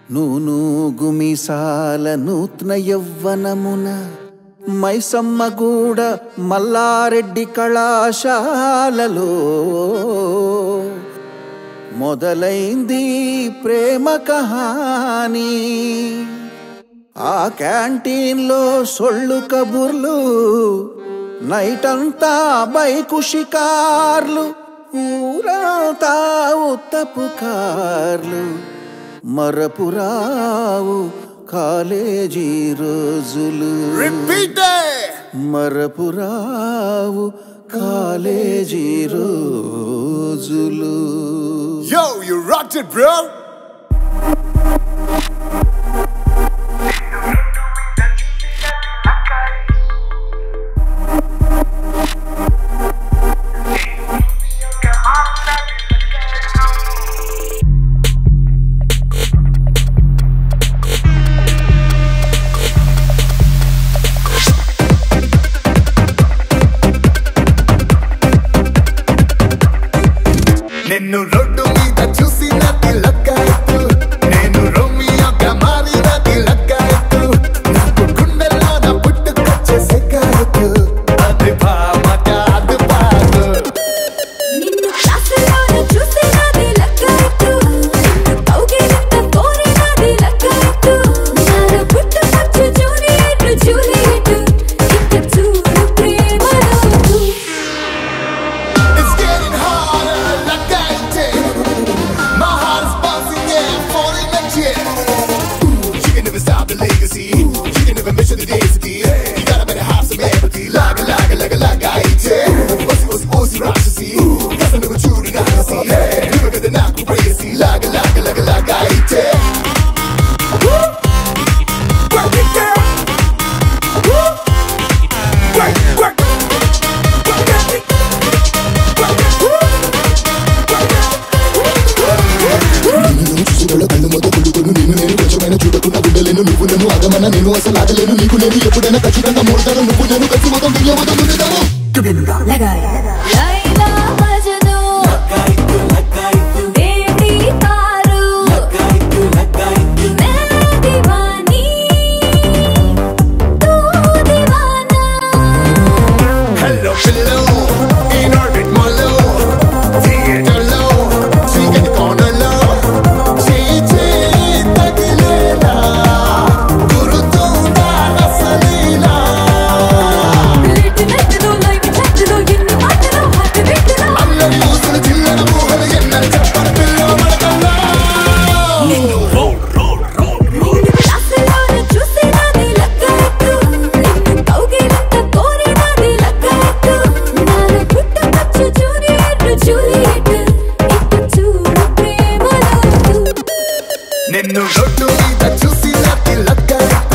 నూనూగు మీసాల నూత్న యవ్వనమున మైసమ్మగూడ మల్లారెడ్డి కళాశాలలో మొదలైంది ప్రేమ కహాని ఆ క్యాంటీన్లో సొళ్ళు కబుర్లు నైట్ అంతా బైకు షికార్లు ఊరంతా ఉత్తపు కార్లు మరపురావు కాలేజీ రోజులు Repeat it! మరపురావు కాలేజీ రోజులు Yo, you rocked it, bro! నిన్ను రోడ్డు మీద చూసినది లక్కాయత్తు నేను రోమియోగా మారినది లక్కాయత్తు నాకు గుండెల్లో నా పుట్టుకొచ్చే సెక్కాయత్తు అది భామ కాదు పాదు నిన్ను క్లాసులోన చూసినది లెక్కైతు నిన్ను కౌగిలింత కోరినది లెక్కైతు నాలో పుట్టుకొచ్చు జూలియట్ జూలియట్ ఇక చూడు ప్రేమలోతు It's getting harder like I did. My heart is bouncing, yeah, I'm falling legit. Ooh, you can never stop the legacy. You can never measure the density. You gotta better have some empathy. Like a, like a, like a, like I did. What's it, what's it, what's it, Rashasi? Cause I know what you do not see. You look at the knock crazy. Like a, like a, like a, like I did. Woo! Work it, girl. Woo! Work, work. Work it. నిన్ను చూసుకోళ్ళ కళ్ళు మొత్తం కుళ్ళుకొని నిన్ను నేను కొంచెమైనా చూడకుండా ఉండలేను నువ్వు నేను అగమన నేను అసలు ఆగలేను నీకు నేను ఎప్పుడైనా ఖచ్చితంగా మూడతాను నువ్వు నేను కలిసి మొత్తం దునియా మొత్తం దున్నుతాను లైలా మజ్ను దేవి తారు मैं दीवानी तू दीवाना Hello, hello, in orbit, my low. Theater low, sing in the corner low. చేయి తగిలేలా గురుతుందా అసలీలా లేట్ నెట్టులో లైవ్ చెట్టులో ఎన్ని మాటలు హార్ట్ బీట్లో అల్లరి ఊసులు చిల్లర ఊహలు ఎన్నరు చెప్పరు పిల్లో మడకల్లా నిన్ను క్లాసులోన చూసినది లెక్కైతు నిన్ను కౌగిలింత కోరినది లెక్కైతు నాలో పుట్టుకొచ్చు జూలియట్ జూలియట్ ఇక చూడు ప్రేమలోతు నిన్ను రొడ్డు మీద చూసి నటి లక్క